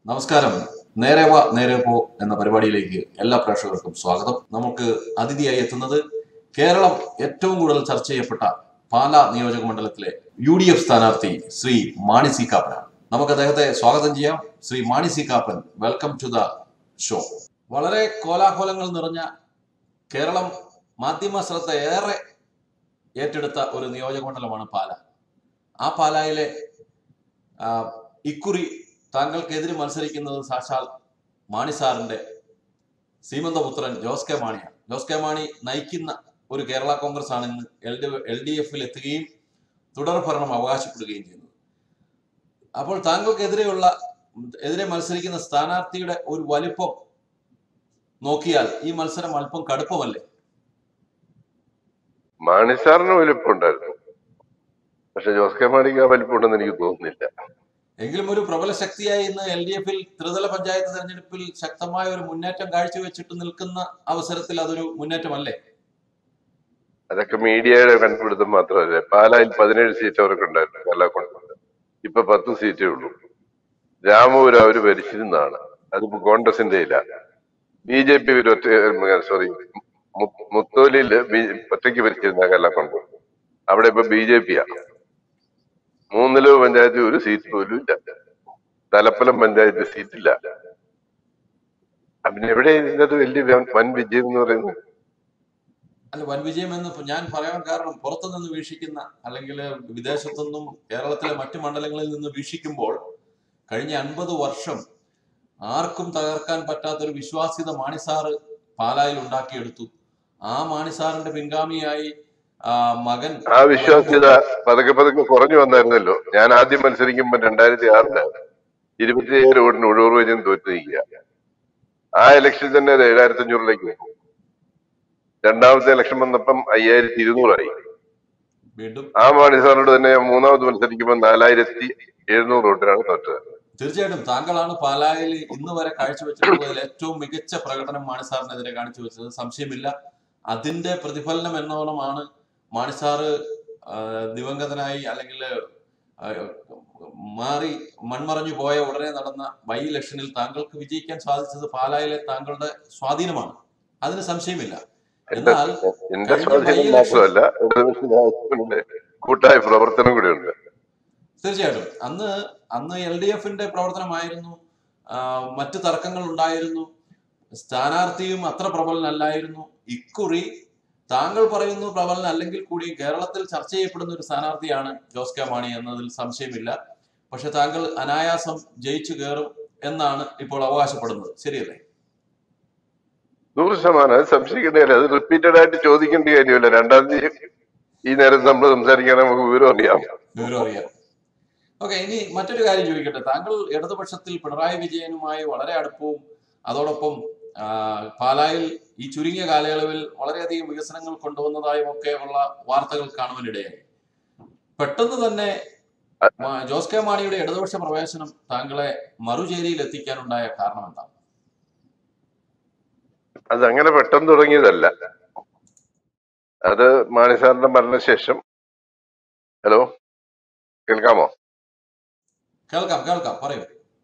നമസ്കാരം നേരെ വാ നേരെ പോ എന്ന പരിപാടിയിലേക്ക് എല്ലാ പ്രേക്ഷകർക്കും സ്വാഗതം നമുക്ക് അതിഥിയായി എത്തുന്നത് കേരളം ഏറ്റവും കൂടുതൽ ചർച്ച ചെയ്യപ്പെട്ട പാലാ നിയോജക മണ്ഡലത്തിലെ യു ഡി എഫ് സ്ഥാനാർത്ഥി ശ്രീ മാണി സി കാപ്പനാണ് നമുക്ക് അദ്ദേഹത്തെ സ്വാഗതം ചെയ്യാം Shri Mani C Kappan welcome to the show വളരെ കോലാഹലങ്ങൾ നിറഞ്ഞ കേരളം മാധ്യമ ശ്രദ്ധ ഏറെ ഏറ്റെടുത്ത ഒരു നിയോജക മണ്ഡലമാണ് പാല ആ പാലായിലെ ആ, ഇക്കുറി താങ്കൾക്കെതിരെ മത്സരിക്കുന്നത് സാക്ഷാൽ മാണി സാറിന്റെ സീമന്തപുത്രൻ ജോസ് കെ മാണിയാണ് ജോസ് കെ മാണി നയിക്കുന്ന ഒരു കേരള കോൺഗ്രസ് ആണ് ഇന്ന് എൽ ഡി എൽ ഡി എഫിൽ എത്തുകയും തുടർ ഭരണം അവകാശപ്പെടുകയും ചെയ്യുന്നത് അപ്പോൾ താങ്കൾക്കെതിരെയുള്ള എതിരെ മത്സരിക്കുന്ന സ്ഥാനാർത്ഥിയുടെ ഒരു വലിപ്പം നോക്കിയാൽ ഈ മത്സരം അല്പം കടുപ്പമല്ലേ മാണി സാറിന് വലിപ്പമുണ്ടായിരുന്നു പക്ഷെ ജോസ് കെ മാണിക്ക് ആ വലിപ്പമുണ്ടെന്ന് എനിക്ക് തോന്നുന്നില്ല എങ്കിലും ഒരു പ്രബല ശക്തിയായി ഇന്ന് എൽ ഡി എഫിൽ ത്രിതല പഞ്ചായത്ത് തെരഞ്ഞെടുപ്പിൽ ശക്തമായ ഒരു മുന്നേറ്റം കാഴ്ചവെച്ചിട്ട് നിൽക്കുന്ന അവസരത്തിൽ അതൊരു മുന്നേറ്റമല്ലേ അതൊക്കെ മീഡിയയുടെ കണ്ടുപിടുത്തം മാത്രമല്ല പാലായിൽ പതിനേഴ് സീറ്റ് അവർക്ക് ഉണ്ടായിരുന്നു കല്ലാക്കുണ്ട് ഇപ്പൊ പത്ത് സീറ്റേ ഉള്ളൂ രാമപുരം അവര് ഭരിച്ചിരുന്നതാണ് അതിപ്പോ കോൺഗ്രസിന്റെ ഇല്ല ബി ജെ പി ഒരു ഒറ്റ സോറി മുത്തോലിയില് ബി- ഒറ്റയ്ക്ക് ഭരിച്ചിരുന്ന കല്ലാക്കുണ്ട് അവിടെ ഇപ്പൊ ബി ജെ പിയാ മൂന്നിലോ പഞ്ചായത്തിൽ ഒരു സീറ്റ് പോലും ഇല്ല തലപ്പലം പഞ്ചായത്ത് സീറ്റില്ല പിന്നെ എവിടെ ഇതിനകത്ത് വലിയ വൻ- വൻ വിജയം എന്ന് പറയുന്നത് അല്ല വൻ വിജയം എന്ന് ഇപ്പൊ ഞാൻ പറയാൻ കാരണം പുറത്തുനിന്ന് വീക്ഷിക്കുന്ന അല്ലെങ്കിൽ വിദേശത്തുനിന്നും കേരളത്തിലെ മറ്റു മണ്ഡലങ്ങളിൽ നിന്ന് വീക്ഷിക്കുമ്പോൾ കഴിഞ്ഞ അൻപത് വർഷം ആർക്കും തകർക്കാൻ പറ്റാത്ത ഒരു വിശ്വാസ്യത മാണിസാറ് പാലായിൽ ഉണ്ടാക്കിയെടുത്തു ആ മാണിസാറിന്റെ പിൻഗാമിയായി ആ, മകൻ ആ വിശ്വാസ്യത പതുക്കെ പതുക്കെ കുറഞ്ഞു വന്നായിരുന്നല്ലോ ഞാൻ ആദ്യം മത്സരിക്കുമ്പോൾ രണ്ടായിരത്തി ആറിലാണ് ഇരുപത്തിയേഴ് വോട്ടിന് ഒഴിവൂർ വചനം തോറ്റു നിൽക്കുക ആ ഇലക്ഷൻ തന്നെ അത് ഏഴായിരത്തി അഞ്ഞൂറിലേക്ക് വന്നു രണ്ടാമത്തെ ഇലക്ഷൻ വന്നപ്പം അയ്യായിരത്തി ഇരുന്നൂറായി വീണ്ടും ആ മാണി സാറിനോട് തന്നെ ഞാൻ മൂന്നാമത് മത്സരിക്കുമ്പോൾ നാലായിരത്തി എഴുന്നൂറ് വോട്ടിനാണ് തോറ്റത് തീർച്ചയായിട്ടും താങ്കളാണ് പാലായിൽ ഇന്ന് വരെ കാഴ്ചവെച്ചിട്ടുള്ളതിൽ ഏറ്റവും മികച്ച പ്രകടനം മാണിസാറിനെതിരെ കാഴ്ചവെച്ചത് സംശയമില്ല അതിന്റെ പ്രതിഫലനം എന്നോണമാണ് മാണിസാറ് ആ, ദിവംഗതനായി അല്ലെങ്കിൽ ആ, മാറി മൺമറഞ്ഞു പോയ ഉടനെ നടന്ന ബൈ ഇലക്ഷനിൽ താങ്കൾക്ക് വിജയിക്കാൻ സാധിച്ചത് പാലായിലെ താങ്കളുടെ സ്വാധീനമാണ് അതിന് സംശയമില്ല എന്റെ എന്നാൽ എന്റെ കഴിഞ്ഞ സ്വാധീനം by-election- മാത്രമല്ല ഇടതുപക്ഷ ജനാധിപത്യത്തിന്റെ കൂട്ടായ പ്രവർത്തനം കൂടിയുണ്ട് തീർച്ചയായിട്ടും അന്ന് അന്ന് എൽ ഡി എഫിന്റെ പ്രവർത്തനമായിരുന്നു ആ, മറ്റ് തർക്കങ്ങൾ ഉണ്ടായിരുന്നു സ്ഥാനാർത്ഥിയും അത്ര പ്രബലനല്ലായിരുന്നു ഇക്കുറി താങ്കൾ പറയുന്നു പ്രബലൻ അല്ലെങ്കിൽ കൂടി കേരളത്തിൽ ചർച്ച ചെയ്യപ്പെടുന്ന ഒരു സ്ഥാനാർത്ഥിയാണ് ജോസ് കെ മാണി എന്നതിൽ സംശയമില്ല പക്ഷെ താങ്കൾ അനായാസം ജയിച്ചു കയറും എന്നാണ് ഇപ്പോൾ അവകാശപ്പെടുന്നത് ശരിയല്ലേ നൂറ് ശതമാനം അത് സംശയിക്കേണ്ടതില്ല അത് റിപ്പീറ്റഡ് ആയിട്ട് ചോദിക്കേണ്ട കാര്യമില്ല രണ്ടാം തീയതി ഈ നേരത്ത് നമ്മൾ സംസാരിക്കാൻ നമുക്ക് വിവരം അറിയാം വിവരം അറിയാം ഓക്കെ ഇനി മറ്റൊരു കാര്യം ചോദിക്കട്ടെ താങ്കൾ ഇടതുപക്ഷത്തിൽ പിണറായി വിജയനുമായി വളരെ അടുപ്പവും അതോടൊപ്പം ആ, പാലായിൽ ഈ ചുരുങ്ങിയ കാലയളവിൽ വളരെയധികം വികസനങ്ങൾ കൊണ്ടുവന്നതായും ഒക്കെ ഉള്ള വാർത്തകൾ കാണുവാനിടയായി പെട്ടെന്ന് തന്നെ മാ- ജോസ് കെ മാണിയുടെ ഇടതുപക്ഷ പ്രവേശനം താങ്കളെ മറുചേരിയിൽ എത്തിക്കാനുണ്ടായ കാരണം എന്താണ് അത് അങ്ങനെ പെട്ടെന്ന് തുടങ്ങിയതല്ല അത് മാണിസാറിന്റെ മരണശേഷം ഹലോ കേൾക്കാമോ കേൾക്കാം കേൾക്കാം പറയൂ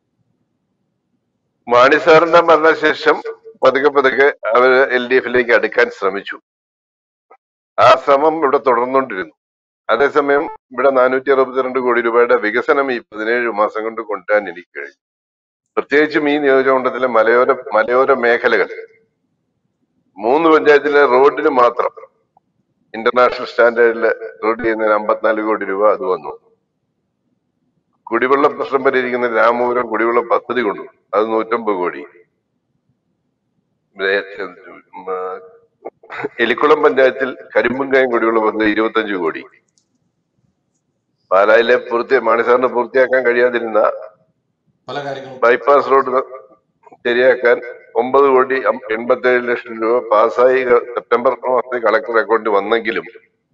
മാണിസാറിന്റെ മരണശേഷം പതുക്കെ പതുക്കെ അവര് എൽ ഡി എഫിലേക്ക് അടുക്കാൻ ശ്രമിച്ചു ആ ശ്രമം ഇവിടെ തുടർന്നുകൊണ്ടിരുന്നു അതേസമയം ഇവിടെ നാനൂറ്റി അറുപത്തിരണ്ട് കോടി രൂപയുടെ വികസനം ഈ പതിനേഴ് മാസം കൊണ്ട് കൊണ്ടുവരാൻ എനിക്ക് കഴിഞ്ഞു പ്രത്യേകിച്ചും ഈ നിയോജകമണ്ഡലത്തിലെ മലയോര മലയോര മേഖലകൾ മൂന്ന് പഞ്ചായത്തിലെ റോഡിന് മാത്രം ഇന്റർനാഷണൽ സ്റ്റാൻഡേർഡിൽ റോഡ് ചെയ്യുന്നതിന് അമ്പത്തിനാല് കോടി രൂപ അത് വന്നു കുടിവെള്ള പ്രശ്നം പരിഹരിക്കുന്ന രാമപുരം കുടിവെള്ള പദ്ധതി കൊണ്ടു അത് നൂറ്റമ്പത് കോടി ഇവിടെ, ഉം, ആ, എലിക്കുളം പഞ്ചായത്തിൽ കരിമ്പുംകായം കുടിവെള്ള പദ്ധതി ഇരുപത്തഞ്ച് കോടി പാലായിലെ പൂർത്തി മാണിസാറിന് പൂർത്തിയാക്കാൻ കഴിയാതിരുന്ന പല കാര്യങ്ങളും ബൈപ്പാസ് റോഡ് ശരിയാക്കാൻ ഒമ്പത് കോടി എൺപത്തി ഏഴ് ലക്ഷം രൂപ പാസ്സായി ക- സെപ്റ്റംബർ മാസത്തിൽ കളക്ടർ അക്കൗണ്ടിൽ വന്നെങ്കിലും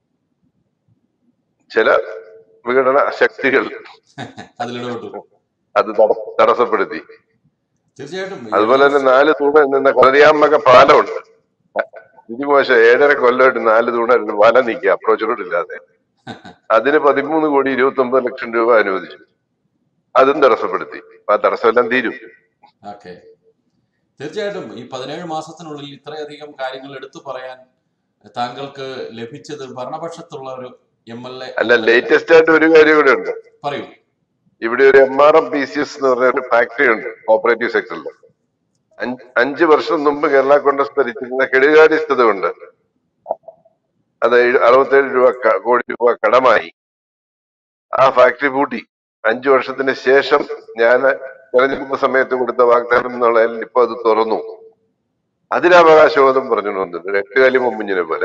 ചില വിഘടന ശക്തികൾ അതിലിടപെട്ടു അത് തട- തടസ്സപ്പെടുത്തി തീർച്ചയായിട്ടും ഈ അതുപോലെ തന്നെ നാല് തൂണ നിന്ന കളരിയാമ്മക പാലമുണ്ട് ഇത് മോശം ഏഴര കൊല്ലമായിട്ട് നാല് തൂണ പാലം നിൽക്കുക അപ്രോച്ച് റോഡ് ഇല്ലാതെ അതിന് പതിമൂന്ന് കോടി ഇരുപത്തി ഒമ്പത് ലക്ഷം രൂപ അനുവദിച്ചു അതും തടസ്സപ്പെടുത്തി അപ്പൊ ആ തടസ്സമെല്ലാം തീരും ഓക്കെ തീർച്ചയായിട്ടും ഈ പതിനേഴ് മാസത്തിനുള്ളിൽ ഇത്രയധികം കാര്യങ്ങൾ എടുത്തു പറയാൻ താങ്കൾക്ക് ലഭിച്ചത് ഭരണപക്ഷത്തുള്ള ഒരു എം എൽ എ അല്ല ലേറ്റസ്റ്റ് ആയിട്ട് ഒരു കാര്യം കൂടെ ഉണ്ട് പറയൂ ഇവിടെ ഒരു M R M P C S എന്ന് പറഞ്ഞ ഒരു ഫാക്ടറി ഉണ്ട് കോപ്പറേറ്റീവ് സെക്ടറിൽ അഞ്ച് വർഷം മുമ്പ് കേരള കോൺഗ്രസ് ഭരിച്ചിരുന്ന കെടുകാര്യസ്ഥത കൊണ്ട് അത് എഴു- അറുപത്തേഴ് രൂപ ക- കോടി രൂപ കടമായി ആ ഫാക്ടറി പൂട്ടി അഞ്ചു വർഷത്തിന് ശേഷം ഞാൻ തെരഞ്ഞെടുപ്പ് സമയത്ത് കൊടുത്ത വാഗ്ദാനം എന്നുള്ളതിൽ ഇപ്പൊ അത് തുറന്നു അതിനവകാശവാദം പറഞ്ഞു വന്നത് എട്ടുകാലി മുമ്പിഞ്ഞിനെ പോലെ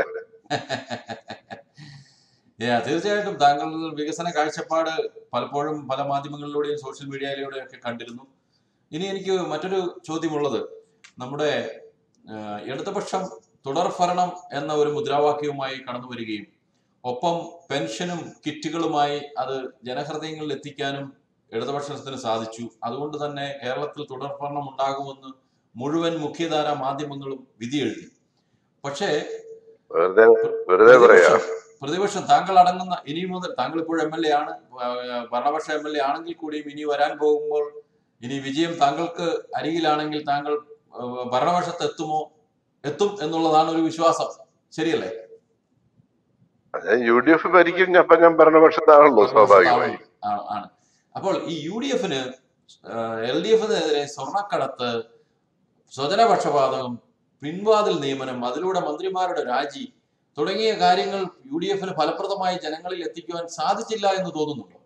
Yeah, തീർച്ചയായിട്ടും താങ്കൾ വികസന കാഴ്ചപ്പാട് പലപ്പോഴും പല മാധ്യമങ്ങളിലൂടെയും സോഷ്യൽ മീഡിയയിലൂടെയും ഒക്കെ കണ്ടിരുന്നു ഇനി എനിക്ക് മറ്റൊരു ചോദ്യമുള്ളത് നമ്മുടെ ആ, ഇടതുപക്ഷം തുടർഭരണം എന്ന ഒരു മുദ്രാവാക്യവുമായി കടന്നു വരികയും ഒപ്പം പെൻഷനും കിറ്റുകളുമായി അത് ജനഹൃദയങ്ങളിൽ എത്തിക്കാനും ഇടതുപക്ഷത്തിന് സാധിച്ചു അതുകൊണ്ട് തന്നെ കേരളത്തിൽ തുടർഭരണം ഉണ്ടാകുമെന്ന് മുഴുവൻ മുഖ്യധാര മാധ്യമങ്ങളും വിധിയെഴുതി പക്ഷേ വെറുതെ വെറുതെ പറയാ പ്രതിപക്ഷം പ്രതിപക്ഷം താങ്കൾ അടങ്ങുന്ന ഇനി മുതൽ താങ്കൾ ഇപ്പോൾ എം എൽ എ ആണ് ആ, ഭരണപക്ഷ എം എൽ എ ആണെങ്കിൽ കൂടിയും ഇനി വരാൻ പോകുമ്പോൾ ഇനി വിജയം താങ്കൾക്ക് അരികിലാണെങ്കിൽ താങ്കൾ ആ, ഭരണപക്ഷത്ത് എത്തുമോ എത്തും എന്നുള്ളതാണ് ഒരു വിശ്വാസം ശരിയല്ലേ ഞാൻ യു ഡി എഫ് ഭരിക്കും അപ്പൊ ഞാൻ ഭരണപക്ഷത്താണല്ലോ സ്വാഭാവികമായി ആ- ആണ് അപ്പോൾ ഈ യു ഡി എഫിന് എൽ ഡി എഫിനെതിരെ സ്വർണ്ണക്കടത്ത് സ്വജനപക്ഷപാതകം പിൻവാതിൽ നിയമനം അതിലൂടെ മന്ത്രിമാരുടെ രാജി തുടങ്ങിയ കാര്യങ്ങൾ യു ഡി എഫിന് ഫലപ്രദമായി ജനങ്ങളിൽ എത്തിക്കുവാൻ സാധിച്ചില്ല എന്ന് തോന്നുന്നുണ്ടോ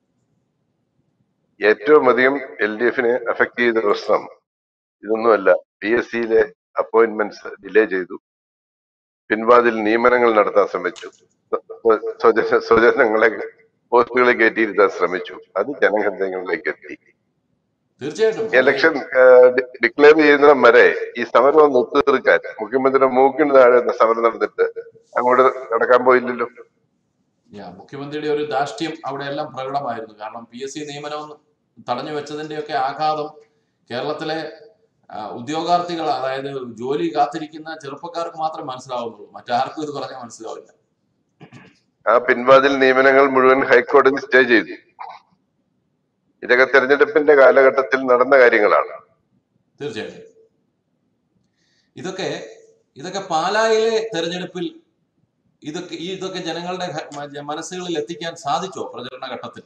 ഏറ്റവും അധികം എൽ ഡി എഫിനെ അഫക്ട് ചെയ്ത പ്രശ്നം ഇതൊന്നുമല്ല പി എസ് സിയിലെ അപ്പോയിന്റ്മെന്റ്സ് ഡിലേ ചെയ്തു പിൻവാതിൽ നിയമനങ്ങൾ നടത്താൻ ശ്രമിച്ചു സ്വ- സ്വജന സ്വജനങ്ങളെ പോസ്റ്റുകളിൽ കയറ്റിയിരുത്താൻ ശ്രമിച്ചു അത് ജനഹൃദയങ്ങളിലേക്ക് എത്തി തീർച്ചയായിട്ടും ഇലക്ഷൻ ഡിക്ലെയർ ചെയ്യുന്നിടം വരെ ഈ സമരം ഒന്ന് ഒത്തുതീർക്കാൻ മുഖ്യമന്ത്രിയുടെ മൂക്കിന് താഴെ നിന്ന് സമരം നടന്നിട്ട് അങ്ങോട്ട് നടക്കാൻ പോയില്ലല്ലോ യാ, മുഖ്യമന്ത്രിയുടെ ഒരു ധാർഷ്ട്യം അവിടെ എല്ലാം പ്രകടമായിരുന്നു കാരണം പി എസ് സി നിയമനം തടഞ്ഞു വെച്ചതിന്റെയൊക്കെ ആഘാതം കേരളത്തിലെ ആ, ഉദ്യോഗാർത്ഥികൾ അതായത് ജോലി കാത്തിരിക്കുന്ന ചെറുപ്പക്കാർക്ക് മാത്രമേ മനസ്സിലാവുന്നുള്ളൂ മറ്റാർക്കും ഇത് പറഞ്ഞാൽ മനസ്സിലാവില്ല ആ പിൻവാതിൽ നിയമനങ്ങൾ മുഴുവൻ ഹൈക്കോടതി സ്റ്റേ ചെയ്തു ഇതൊക്കെ തെരഞ്ഞെടുപ്പിന്റെ കാലഘട്ടത്തിൽ നടന്ന കാര്യങ്ങളാണ് തീർച്ചയായിട്ടും ഇതൊക്കെ ഇതൊക്കെ പാലായിലെ തെരഞ്ഞെടുപ്പിൽ ഇതൊക്കെ ഈ ഇതൊക്കെ ജനങ്ങളുടെ ഹ- മ- മനസ്സുകളിൽ എത്തിക്കാൻ സാധിച്ചോ പ്രചരണ ഘട്ടത്തിൽ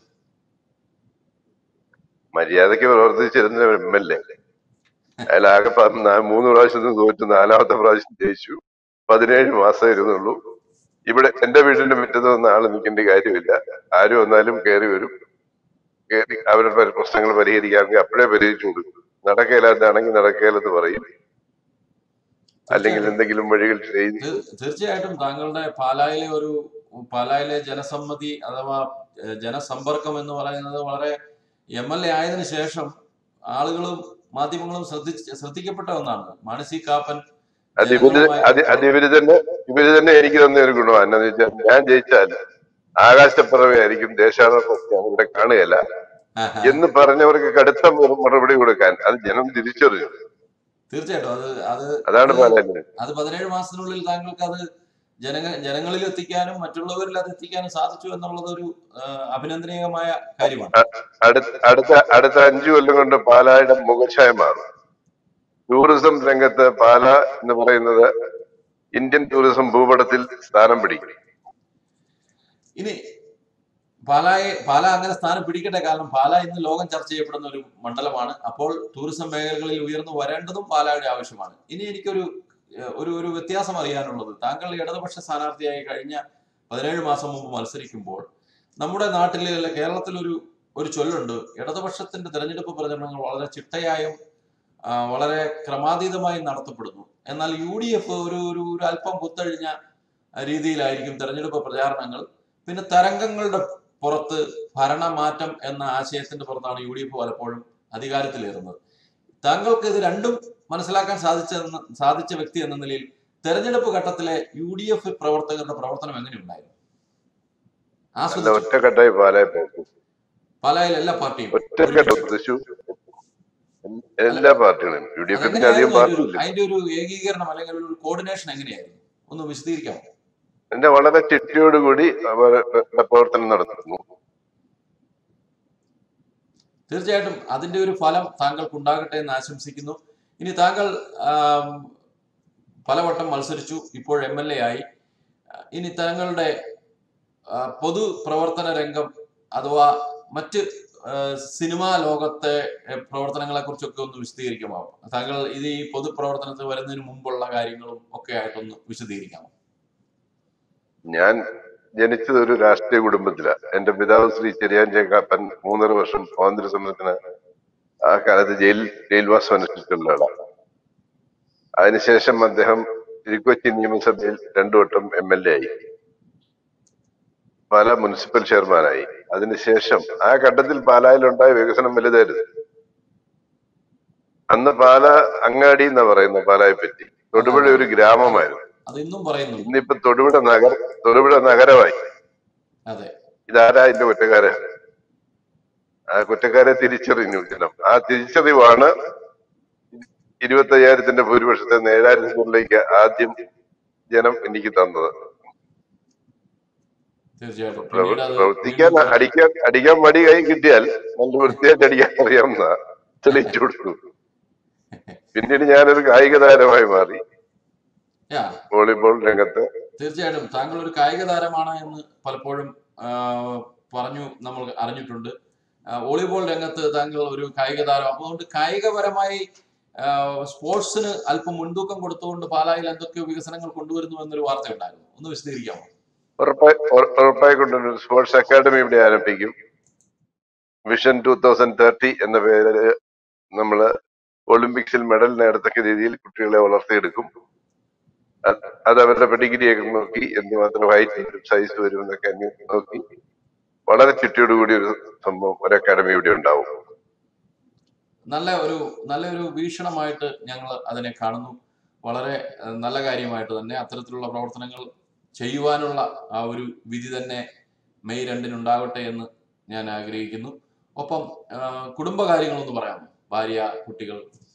മര്യാദയ്ക്ക് പ്രവർത്തിച്ചിരുന്ന എം എൽ എ അയാൾ ആകെ പ- നാ- മൂന്ന് പ്രാവശ്യം തോറ്റു നാലാമത്തെ പ്രാവശ്യം ജയിച്ചു പതിനേഴ് മാസം ഇരുന്നുള്ളൂ ഇവിടെ എന്റെ വീടിന്റെ മുറ്റത്ത് വന്ന ആള് നിൽക്കേണ്ട കാര്യമില്ല ആര് വന്നാലും കയറി വരും കയറി അവരുടെ പരി- പ്രശ്നങ്ങൾ പരിഹരിക്കാമെങ്കിൽ അപ്പോഴേ പരിഹരിച്ചു കൊടുക്കും നടക്കയില്ലാത്താണെങ്കിൽ നടക്കയില്ലെന്ന് പറയും അല്ലെങ്കിൽ എന്തെങ്കിലും വഴികൾ ചെയ്ത് തീർ- തീർച്ചയായിട്ടും താങ്കളുടെ പാലായിലെ ഒരു പാലായിലെ ജനസമ്മതി അഥവാ ഏഹ്, ജനസമ്പർക്കം എന്ന് പറയുന്നത് വളരെ എം എൽ എ ആയതിനു ശേഷം ആളുകളും മാധ്യമങ്ങളും ശ്രദ്ധിച്ച് ശ്രദ്ധിക്കപ്പെട്ട ഒന്നാണ് മാനസി കാപ്പൻ അത് ഇവര് അത് അത് ഇവര് തന്നെ ഇവര് തന്നെ എനിക്ക് തന്ന ഒരു ഗുണമാണ് എന്നാന്ന് വെച്ചാൽ ഞാൻ ജയിച്ചാൽ ആകാശപ്പിറവിയായിരിക്കും ദേശാടനത്തെയാണ് ഇവിടെ കാണുകയല്ല ആഹാ. എന്ന് പറഞ്ഞവർക്ക് കടുത്ത മറു- മറുപടി കൊടുക്കാൻ അത് ജനം തിരിച്ചറിഞ്ഞു തീർച്ചയായിട്ടും അത് അത് അതാണ് അത് പാലാന്റെ അത് പതിനേഴ് മാസത്തിനുള്ളിൽ താങ്കൾക്ക് അത് ജനങ്ങ ജനങ്ങളിൽ എത്തിക്കാനും മറ്റുള്ളവരിൽ അത് എത്തിക്കാനും സാധിച്ചു എന്നുള്ളത് ഒരു ആ, അഭിനന്ദനീയമായ കാര്യമാണ് അടുത്ത അടുത്ത അടുത്ത അഞ്ചു കൊല്ലം കൊണ്ട് പാലായുടെ മുഖച്ഛായ മാറും ടൂറിസം രംഗത്ത് പാല എന്ന് പറയുന്നത് ഇന്ത്യൻ ടൂറിസം ഭൂപടത്തിൽ സ്ഥാനം പിടിക്കും ഇനി പാലായെ പാല അങ്ങനെ സ്ഥാനം പിടിക്കട്ടെ കാരണം പാല ഇന്ന് ലോകം ചർച്ച ചെയ്യപ്പെടുന്ന ഒരു മണ്ഡലമാണ് അപ്പോൾ ടൂറിസം മേഖലകളിൽ ഉയർന്നു വരേണ്ടതും പാലായുടെ ആവശ്യമാണ് ഇനി എനിക്കൊരു ഏഹ്, ഒരു ഒരു വ്യത്യാസം അറിയാനുള്ളത് താങ്കൾ ഇടതുപക്ഷ സ്ഥാനാർത്ഥിയായി കഴിഞ്ഞ പതിനേഴ് മാസം മുമ്പ് മത്സരിക്കുമ്പോൾ നമ്മുടെ നാട്ടിൽ അല്ല കേരളത്തിൽ ഒരു ഒരു ചൊല്ലുണ്ട് ഇടതുപക്ഷത്തിന്റെ തെരഞ്ഞെടുപ്പ് പ്രചരണങ്ങൾ വളരെ ചിട്ടയായും ആ, വളരെ ക്രമാതീതമായും നടത്തപ്പെടുന്നു എന്നാൽ യു ഡി എഫ് ഒരു ഒരു ഒരു അല്പം കുത്തഴിഞ്ഞ രീതിയിലായിരിക്കും തെരഞ്ഞെടുപ്പ് പ്രചാരണങ്ങൾ പിന്നെ തരംഗങ്ങളുടെ പുറത്ത് ഭരണമാറ്റം എന്ന ആശയത്തിന്റെ പുറത്താണ് യു ഡി എഫ് പലപ്പോഴും അധികാരത്തിലേറുന്നത് താങ്കൾക്ക് ഇത് രണ്ടും മനസ്സിലാക്കാൻ സാധിച്ച സാധിച്ച വ്യക്തി എന്ന നിലയിൽ തെരഞ്ഞെടുപ്പ് ഘട്ടത്തിലെ യു ഡി എഫ് പ്രവർത്തകരുടെ പ്രവർത്തനം എങ്ങനെയുണ്ടായിരുന്നു നല്ല ആസ്വദിച്ചു ഒറ്റക്കെട്ടായി പാലായി പോകും പാലായിൽ എല്ലാ പാർട്ടിയും ഒറ്റക്കെട്ട് തൃശൂർ എല്ലാ പാർട്ടികളും യു ഡി എഫിന്റെ അധികം അതെങ്ങനെയായിരുന്നു അതിന്റെ ഒരു- പാർട്ടിയില്ല അതിന്റെ ഒരു ഏകീകരണം അല്ലെങ്കിൽ ഒരു കോർഡിനേഷൻ എങ്ങനെയായിരുന്നു ഒന്ന് വിശദീകരിക്കാമോ എന്റെ വളരെ ചിട്ടയോടുകൂടി അവർ പ്രവർത്തനം നടത്തുന്നു തീർച്ചയായിട്ടും അതിന്റെ ഒരു ഫലം താങ്കൾക്ക് ഉണ്ടാകട്ടെ എന്ന് ആശംസിക്കുന്നു ഇനി താങ്കൾ ആം, പലവട്ടം മത്സരിച്ചു ഇപ്പോൾ എം എൽ എ ആയി ഇനി താങ്കളുടെ ആ, പൊതു പ്രവർത്തന രംഗം അഥവാ മറ്റ് ആ, സിനിമാ ലോകത്തെ എ, പ്രവർത്തനങ്ങളെ കുറിച്ചൊക്കെ ഒന്ന് വിശദീകരിക്കാമോ താങ്കൾ ഇത് ഈ പൊതുപ്രവർത്തനത്തിൽ വരുന്നതിന് മുമ്പുള്ള കാര്യങ്ങളും ഒക്കെ ആയിട്ടൊന്ന് വിശദീകരിക്കാമോ ഞാൻ ജനിച്ചത് ഒരു രാഷ്ട്രീയ കുടുംബത്തിലാണ് എന്റെ പിതാവ് ശ്രീ ചെറിയാൻ ചേക്കാപ്പൻ മൂന്നര വർഷം സ്വാതന്ത്ര്യ സമരത്തിന് ആ കാലത്ത് ജയിൽ ജയിൽവാസം അനുഷ്ഠിച്ചിട്ടുള്ള ആളാണ് അതിനുശേഷം അദ്ദേഹം തിരുക്കൊച്ചി നിയമസഭയിൽ രണ്ടു വട്ടം എം എൽ എ ആയി പാല മുനിസിപ്പൽ ചെയർമാനായി അതിനുശേഷം ആ ഘട്ടത്തിൽ പാലായിലുണ്ടായ വികസനം വലുതായിരുന്നു അന്ന് പാല അങ്ങാടി എന്നാ പറയുന്നത് പാലായെ പറ്റി തൊടുപുഴ ഒരു ഗ്രാമമായിരുന്നു അത് ഇന്നും പറയുന്നുണ്ട് ഇന്നിപ്പോ തൊടുപുഴ നഗർ തൊടുപുഴ നഗരമായി അതെ ഇതാരാ ഇതിന്റെ കുറ്റക്കാരൻ ആ കുറ്റക്കാരെ തിരിച്ചറിഞ്ഞു ജനം ആ തിരിച്ചറിവാണ് ഇരുപത്തി അയ്യായിരത്തിന്റെ ഭൂരിപക്ഷത്തെ ഏഴായിരത്തിലേക്ക് ആദ്യം ജനം എനിക്ക് തന്നത് തീർച്ചയായിട്ടും പ്രവ- പിന്നീട് അത് പ്രവർത്തിക്കാൻ വീണ്ടും അടിക്കാൻ അടിക്കാൻ മടി കൈ കിട്ടിയാൽ നല്ല വൃത്തിയായിട്ട് അടിക്കാൻ അറിയാവുന്ന തെളിയിച്ചു കൊടുത്തു പിന്നീട് ഞാനൊരു കായിക താരമായി മാറി യാ വോളിബോൾ രംഗത്ത് തീർച്ചയായിട്ടും താങ്കൾ ഒരു കായിക താരമാണ് എന്ന് പലപ്പോഴും ആ, പറഞ്ഞു നമ്മൾ അറിഞ്ഞിട്ടുണ്ട് ആ, വോളിബോൾ രംഗത്ത് താങ്കൾ ഒരു കായിക താരം അപ്പൊ അതുകൊണ്ട് കായികപരമായി ആ, സ്പോർട്സിന് അല്പം മുൻതൂക്കം കൊടുത്തുകൊണ്ട് പാലായിൽ എന്തൊക്കെയോ വികസനങ്ങൾ കൊണ്ടുവരുന്നു എന്നൊരു വാർത്ത ഉണ്ടായിരുന്നു ഒന്ന് വിശദീകരിക്കാമോ ഉറപ്പായി ഉറ- ഉറപ്പായി കൊണ്ടൊരു സ്പോർട്സ് അക്കാദമി ഇവിടെ ആരംഭിക്കും വിഷൻ ടൂ തൗസൻഡ് തേർട്ടി എന്ന പേരില് നമ്മള് ഒളിമ്പിക്സിൽ മെഡൽ നേടത്തക്ക രീതിയിൽ കുട്ടികളെ വളർത്തിയെടുക്കും അത് അത് അവരുടെ പെഡിഗ്രിയൊക്കെ നോക്കി എന്തുമാത്രം ഹൈറ്റ് വരും സൈസ് വരും എന്നൊക്കെ അന്വേ- നോക്കി വളരെ ചുറ്റിയോടുകൂടി ഒരു സംഭവം ഒരു അക്കാദമി ഇവിടെ ഉണ്ടാവും നല്ല ഒരു നല്ലൊരു വീക്ഷണമായിട്ട് ഞങ്ങൾ അതിനെ കാണുന്നു വളരെ ഏഹ്, നല്ല കാര്യമായിട്ട് തന്നെ അത്തരത്തിലുള്ള പ്രവർത്തനങ്ങൾ ചെയ്യുവാനുള്ള ആ ഒരു വിധി തന്നെ മെയ് രണ്ടിനുണ്ടാവട്ടെ എന്ന് ഞാൻ ആഗ്രഹിക്കുന്നു ഒപ്പം ഏഹ്, കുടുംബകാര്യങ്ങളൊന്ന് പറയാമോ ഭാര്യ കുട്ടികൾ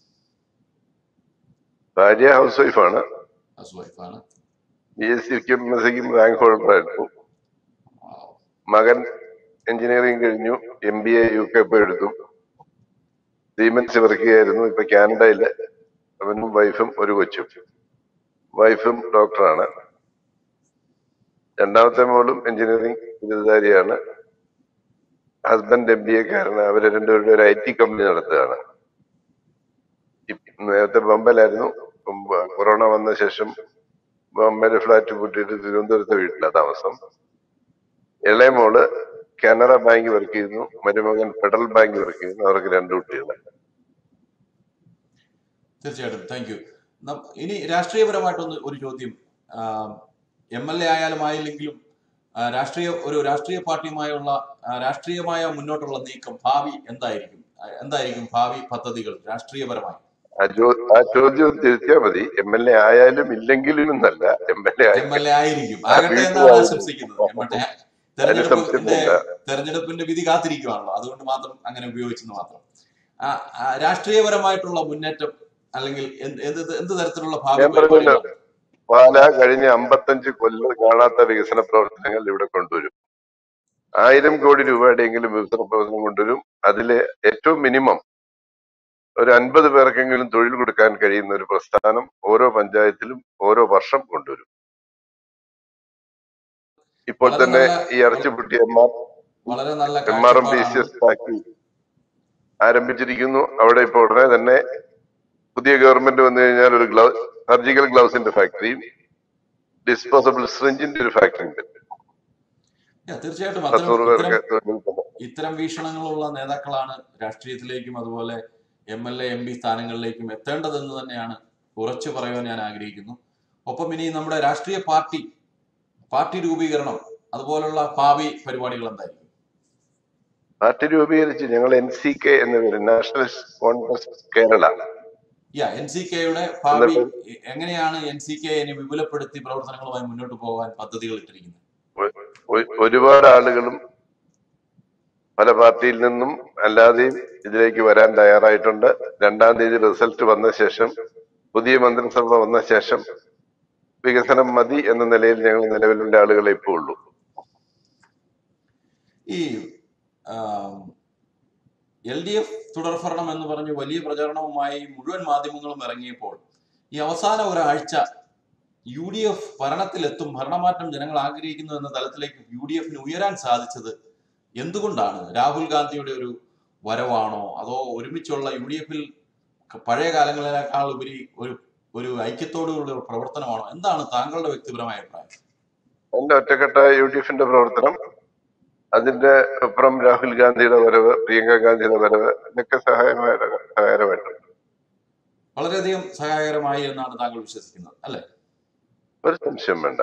ഭാര്യ ഹൗസ് വൈഫാണ് ഹൗസ് വൈഫാണ് ബി എസ് സിക്കും എം എസ് സിക്കും റാങ്ക് ഹോൾഡർ ആയിരുന്നു മകൻ എഞ്ചിനീയറിംഗ് കഴിഞ്ഞു M B A U K ഇപ്പോൾ എടുത്തു സീമെൻസ് വർക്ക് ചെയ്യായിരുന്നു ഇപ്പൊ കാനഡയില് അവനും വൈഫും ഒരു കൊച്ചും വൈഫും ഡോക്ടറാണ് രണ്ടാമത്തെ മോളും എഞ്ചിനീയറിംഗ് ബിരുദധാരിയാണ് ഹസ്ബൻഡ് എം ബി എക്കാരന് അവര് രണ്ടുപേരുടെ ഒരു ഐ ടി കമ്പനി നടത്തുകയാണ് ഇപ്പ- നേരത്തെ ബോംബെയിലായിരുന്നു ബൊമ്പ- കൊറോണ വന്ന ശേഷം ബോംബെയിലെ ഫ്ലാറ്റ് പൂട്ടിയിട്ട് തിരുവനന്തപുരത്തെ വീട്ടിലാണ് താമസം ഇളയ മോള് കാനറ ബാങ്ക് വർക്ക് ചെയ്യുന്നു മരുമകൻ ഫെഡറൽ ബാങ്ക് വർക്ക് ചെയ്യുന്നു അവർക്ക് രണ്ട് കുട്ടികൾ തീർച്ചയായിട്ടും താങ്ക് യു ഇനി രാഷ്ട്രീയപരമായിട്ടൊന്ന് ഒരു ചോദ്യം എം എൽ എ ആയാലും ആയില്ലെങ്കിലും ആ, രാഷ്ട്രീയ ഒരു രാഷ്ട്രീയ പാർട്ടിയുമായുള്ള ആ, രാഷ്ട്രീയമായ മുന്നോട്ടുള്ള നീക്കം ഭാവി എന്തായിരിക്കും ആ, എന്തായിരിക്കും ഭാവി പദ്ധതികൾ രാഷ്ട്രീയപരമായി ആ ചോ- ആ ചോദ്യം തിരുത്തിയാൽ മതി എം എൽ എ ആയാലും ഇല്ലെങ്കിലും എന്നല്ല M L A M L A ആയിരിക്കും ആകട്ടെ എന്നാണ് ആശംസിക്കുന്നത് മറ്റേ തെരഞ്ഞെടുപ്പിന്റെ തെരഞ്ഞെടുപ്പിന്റെ വിധി കാത്തിരിക്കുവാണല്ലോ അതുകൊണ്ട് മാത്രം അങ്ങനെ ഉപയോഗിച്ചെന്ന് മാത്രം ആ, ആ, രാഷ്ട്രീയപരമായിട്ടുള്ള മുന്നേറ്റം അല്ലെങ്കിൽ എന്ത് എന്ത് എന്ത് തരത്തിലുള്ള ഭാവി ഞാൻ പറഞ്ഞല്ലോ. പരിപാടികളാണ് പാല കഴിഞ്ഞ അമ്പത്തഞ്ച് കൊല്ലം കാണാത്ത വികസന പ്രവർത്തനങ്ങൾ ഇവിടെ കൊണ്ടുവരും ആയിരം കോടി രൂപയുടെയെങ്കിലും വികസന പ്രവർത്തനം കൊണ്ടുവരും അതിലെ ഏറ്റവും മിനിമം ഒരു അൻപത് പേർക്കെങ്കിലും തൊഴിൽ കൊടുക്കാൻ കഴിയുന്ന ഒരു പ്രസ്ഥാനം ഓരോ പഞ്ചായത്തിലും ഓരോ വർഷം കൊണ്ടുവരും ഇപ്പോൾ വളരെ തന്നെ നല്ല- ഈ അടച്ചുപൂട്ടിയ എം ആർ വളരെ നല്ല M R M B C കാഴ്ചപ്പാടാണ് എസ് ഫാക്ടറി ആരംഭിച്ചിരിക്കുന്നു അവിടെ ഇപ്പോൾ ഉടനെ തന്നെ പുതിയ ഗവൺമെന്റ് വന്നു കഴിഞ്ഞാൽ ഒരു ഗ്ലൗ സർജിക്കൽ ഗ്ലൗസിന്റെ ഫാക്ടറിയും ഡിസ്പോസബിൾ സ്ട്രിഞ്ചിന്റെ ഒരു ഫാക്ടറി ഉണ്ട് Yeah, തീർച്ചയായിട്ടും പത്തൂറ് അത്തരം പേർക്ക് ഇത്തരം തൊഴിൽ കൊടുക്കും. ഇത്തരം വീക്ഷണങ്ങളുള്ള നേതാക്കളാണ് രാഷ്ട്രീയത്തിലേക്കും അതുപോലെ M L A M P സ്ഥാനങ്ങളിലേക്കും എത്തേണ്ടതെന്ന് തന്നെയാണ് ഉറച്ചു പറയുവാൻ ഞാൻ ആഗ്രഹിക്കുന്നു ഒപ്പം ഇനി നമ്മുടെ രാഷ്ട്രീയ പാർട്ടി പാർട്ടി രൂപീകരണം അതുപോലുള്ള ഭാവി പരിപാടികൾ എന്തായിരിക്കും പാർട്ടി രൂപീകരിച്ച് ഞങ്ങൾ എൻ സി കെ എന്ന പേര് നാഷണലിസ്റ്റ് കോൺഗ്രസ് കേരള യാ എൻ സി കെയുടെ ഭാവി എങ്ങനെയാണ് എൻ സി കെ ഇനി വിപുലപ്പെടുത്തി പ്രവർത്തനങ്ങളുമായി മുന്നോട്ട് പോകാൻ പദ്ധതികൾ ഇട്ടിരിക്കുന്നത് ഒ- ഒരുപാട് ആളുകളും പല പാർട്ടിയിൽ നിന്നും അല്ലാതെയും ഇതിലേക്ക് വരാൻ തയ്യാറായിട്ടുണ്ട് രണ്ടാം തീയതി റിസൾട്ട് വന്ന ശേഷം പുതിയ മന്ത്രിസഭ വന്ന ശേഷം വികസനം മതി എന്ന നിലയിൽ ഞങ്ങൾ നിലവിലുള്ള ആളുകളെ ഇപ്പോൾ ഉള്ളൂ ഈ ആം, എൽ ഡി എഫ് തുടർഭരണം എന്ന് പറഞ്ഞ് വലിയ പ്രചാരണവുമായി മുഴുവൻ മാധ്യമങ്ങളും ഇറങ്ങിയപ്പോൾ ഈ അവസാന ഒരാഴ്ച യു ഡി എഫ് ഭരണത്തിലെത്തും ഭരണമാറ്റം ജനങ്ങൾ ആഗ്രഹിക്കുന്നു എന്ന തലത്തിലേക്ക് യു ഡി എഫിന് ഉയരാൻ സാധിച്ചത് എന്തുകൊണ്ടാണ് രാഹുൽ ഗാന്ധിയുടെ ഒരു വരവാണോ അതോ ഒരുമിച്ചുള്ള യു ഡി എഫിൽ പഴയ കാലങ്ങളെക്കാൾ ഉപരി ഒരു ഒരു ഐക്യത്തോടുള്ള ഒരു പ്രവർത്തനമാണോ എന്താണ് താങ്കളുടെ വ്യക്തിപരമായ അഭിപ്രായം എന്റെ ഒറ്റക്കെട്ട യു ഡി എഫിന്റെ പ്രവർത്തനം അതിന്റെ അപ്പുറം രാഹുൽ ഗാന്ധിയുടെ വരവ് പ്രിയങ്ക ഗാന്ധിയുടെ വരവ് ഇതൊക്കെ സഹായമായ സഹായകരമായിട്ടുണ്ട് വളരെയധികം സഹായകരമായി എന്നാണ് താങ്കൾ വിശ്വസിക്കുന്നത് അല്ലെ ഒരു സംശയം വേണ്ട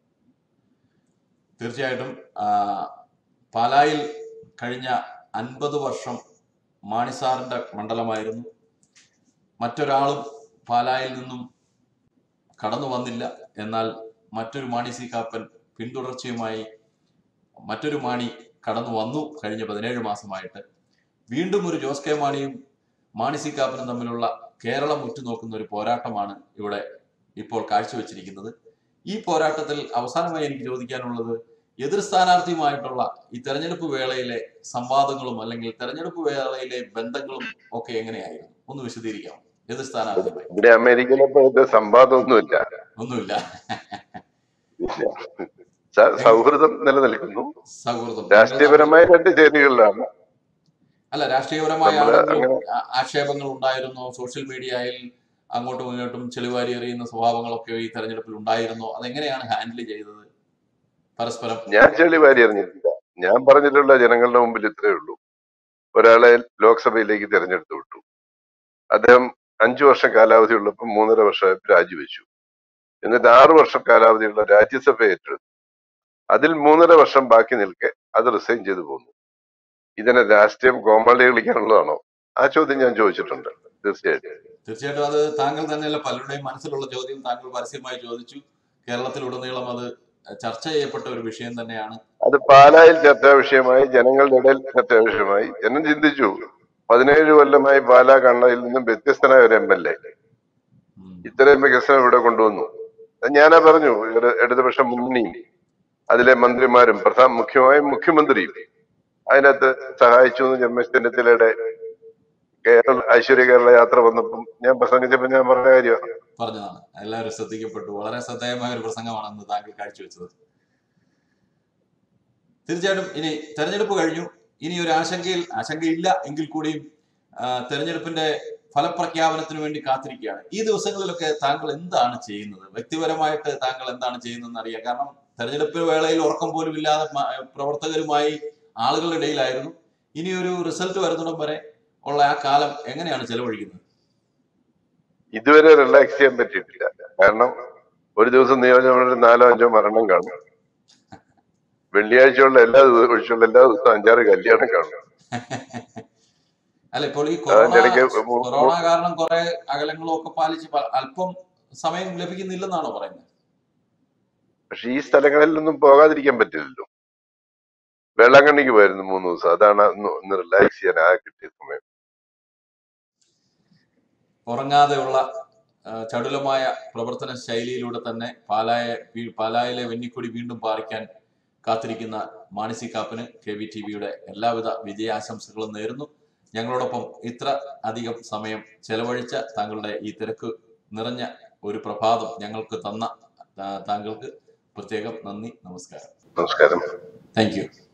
തീർച്ചയായിട്ടും ആ, പാലായിൽ കഴിഞ്ഞ അൻപത് വർഷം മാണിസാറിന്റെ മണ്ഡലമായിരുന്നു മറ്റൊരാളും പാലായിൽ നിന്നും കടന്നു വന്നില്ല എന്നാൽ മറ്റൊരു മാണി സി കാപ്പൻ പിന്തുടർച്ചയുമായി മറ്റൊരു മാണി കടന്നു വന്നു കഴിഞ്ഞ പതിനേഴ് മാസമായിട്ട് വീണ്ടും ഒരു ജോസ് കെ മാണിയും മാണി സി കാപ്പനും തമ്മിലുള്ള കേരളം ഉറ്റുനോക്കുന്ന ഒരു പോരാട്ടമാണ് ഇവിടെ ഇപ്പോൾ കാഴ്ചവെച്ചിരിക്കുന്നത് ഈ പോരാട്ടത്തിൽ അവസാനമായി എനിക്ക് ചോദിക്കാനുള്ളത് എതിർ സ്ഥാനാർത്ഥിയുമായിട്ടുള്ള ഈ തെരഞ്ഞെടുപ്പ് വേളയിലെ സംവാദങ്ങളും അല്ലെങ്കിൽ തെരഞ്ഞെടുപ്പ് വേളയിലെ ബന്ധങ്ങളും ഒക്കെ എങ്ങനെയായിരുന്നു ഒന്ന് വിശദീകരിക്കാം എതിർ സ്ഥാനാർത്ഥിയുമായി ഇവിടെ അമേരിക്കയിലെ പോലത്തെ സംവാദമൊന്നുമില്ല ഒന്നുമില്ല ഇല്ല. സ- സൗഹൃദം നിലനിൽക്കുന്നു സൗഹൃദം രാഷ്ട്രീയപരമായ രണ്ട് ചേരികളിലാണ് അല്ല രാഷ്ട്രീയപരമായ നമ്മള് ആണെങ്കിലും ആ- ആക്ഷേപങ്ങൾ ഉണ്ടായിരുന്നോ സോഷ്യൽ മീഡിയയിൽ അങ്ങോട്ടും ഇങ്ങോട്ടും ചെളിവാരി എറിയുന്ന സ്വഭാവങ്ങളൊക്കെ ഈ തെരഞ്ഞെടുപ്പിൽ ഉണ്ടായിരുന്നോ അതെങ്ങനെയാണ് ഹാൻഡിൽ ചെയ്തത് പരസ്പരം ഞാൻ ചെളി വാരി അറിഞ്ഞിട്ടില്ല ഞാൻ പറഞ്ഞിട്ടുള്ള ജനങ്ങളുടെ മുമ്പിൽ ഇത്രയേ ഉള്ളൂ ഒരാളെ ലോക്സഭയിലേക്ക് തിരഞ്ഞെടുത്തു വിട്ടു അദ്ദേഹം അഞ്ചു വർഷം കാലാവധി ഉള്ളപ്പോൾ മൂന്നര വർഷമായപ്പോൾ രാജിവെച്ചു എന്നിട്ട് ആറു വർഷം കാലാവധിയുള്ള രാജ്യസഭ ഏറ്റെടുത്തു അതിൽ മൂന്നര വർഷം ബാക്കി നിൽക്കെ അത് റിസൈൻ ചെയ്തു പോന്നു ഇതിനെ രാഷ്ട്രീയം കോമാളി കളിക്കാനുള്ളതാണോ ആ ചോദ്യം ഞാൻ ചോദിച്ചിട്ടുണ്ട് തീർച്ചയായിട്ടും തീർച്ചയായിട്ടും അത് താങ്കൾ തന്നെയല്ല പലരുടെയും മനസ്സിലുള്ള ചോദ്യം താങ്കൾ പരസ്യമായി ചോദിച്ചു കേരളത്തിലുടനീളം അത് ചർച്ച ചെയ്യപ്പെട്ട ഒരു വിഷയം തന്നെയാണ് അത് പാലായിൽ ചർച്ചാ വിഷയമായി ജനങ്ങളുടെ ഇടയിൽ ചർച്ചാ വിഷയമായി ജനം ചിന്തിച്ചു പതിനേഴ് കൊല്ലമായി പാലാ കണ്ണയിൽ നിന്നും വ്യത്യസ്തനായ ഒരു എം എൽ എ ഉം. ഇത്രയും വികസനം ഇവിടെ കൊണ്ടുവന്നു അത് ഞാനാ പറഞ്ഞു ഒരു ഇടതുപക്ഷ മുന്നണിയും അതിലെ മന്ത്രിമാരും പ്രധാന മുഖ്യമായും മുഖ്യമന്ത്രിയും അതിനകത്ത് സഹായിച്ചു എന്ന് രമേശ് ചെന്നിത്തലയുടെ കേരള ഐശ്വര്യ കേരള യാത്ര വന്നപ്പം ഞാൻ പ്രസംഗിച്ചപ്പോൾ ഞാൻ പറഞ്ഞ കാര്യമാണ് പറഞ്ഞതാണ് എല്ലാവരും ശ്രദ്ധിക്കപ്പെട്ടു വളരെ ശ്രദ്ധേയമായ ഒരു പ്രസംഗമാണ് അന്ന് താങ്കൾ കാഴ്ചവെച്ചത് തീർച്ചയായിട്ടും ഇനി തെരഞ്ഞെടുപ്പ് കഴിഞ്ഞു ഇനി ഒരു ആശങ്കയിൽ ആശങ്കയില്ല എങ്കിൽ കൂടിയും ആ, തെരഞ്ഞെടുപ്പിന്റെ ഫലപ്രഖ്യാപനത്തിന് വേണ്ടി കാത്തിരിക്കുകയാണ് ഈ ദിവസങ്ങളിലൊക്കെ താങ്കൾ എന്താണ് ചെയ്യുന്നത് വ്യക്തിപരമായിട്ട് താങ്കൾ എന്താണ് ചെയ്യുന്നതെന്ന് അറിയാം കാരണം തെരഞ്ഞെടുപ്പ് വേളയിൽ ഉറക്കം പോലും ഇല്ലാതെ മ- പ്രവർത്തകരുമായി ആളുകളുടെ ഇടയിലായിരുന്നു ഇനി ഒരു റിസൾട്ട് വരുന്നിടം വരെ ഉള്ള ആ കാലം എങ്ങനെയാണ് ചെലവഴിക്കുന്നത് ഇതുവരെ റിലാക്സ് ചെയ്യാൻ പറ്റിയിട്ടില്ല കാരണം ഒരു ദിവസം നിയോജകമണ്ഡലത്തിൽ നാലോ അഞ്ചോ മരണം കാണും വെള്ളിയാഴ്ചയുള്ള എല്ലാ ദിവസവും ഒഴിച്ചുള്ള എല്ലാ ദിവസവും അഞ്ചാറ് കല്യാണം കാണും അല്ല ഇപ്പോൾ ഈ കൊറോണ അതിന്റെ ഇടയ്ക്ക് മു- കൊറോണ കാരണം കുറെ അകലങ്ങളും ഒക്കെ പാലിച്ച് പ- അല്പം സമയം ലഭിക്കുന്നില്ലെന്നാണോ പറയുന്നത് പക്ഷെ ഈ സ്ഥലങ്ങളിലൊന്നും പോകാതിരിക്കാൻ പറ്റില്ലല്ലോ വേളാങ്കണ്ണിക്ക് പോയിരുന്നു മൂന്ന് ദിവസം അതാണ് ഒന്ന് ഒന്ന് റിലാക്സ് ചെയ്യാൻ ആ കിട്ടിയ സമയം ഉറങ്ങാതെയുള്ള ആ, ചടുലമായ പ്രവർത്തന ശൈലിയിലൂടെ തന്നെ പാലായ വീ- പാലായിലെ വെന്നിക്കൊടി വീണ്ടും പാറിക്കാൻ കാത്തിരിക്കുന്ന മാനസി കാപ്പന് കെ വി ടി വിയുടെ എല്ലാവിധ വിജയാശംസകളും നേരുന്നു ഞങ്ങളോടൊപ്പം ഇത്ര അധികം സമയം ചെലവഴിച്ച താങ്കളുടെ ഈ തിരക്ക് നിറഞ്ഞ ഒരു പ്രഭാതം ഞങ്ങൾക്ക് തന്ന ആ, താങ്കൾക്ക് പ്രത്യേകം നന്ദി നമസ്കാരം നമസ്കാരം താങ്ക് യു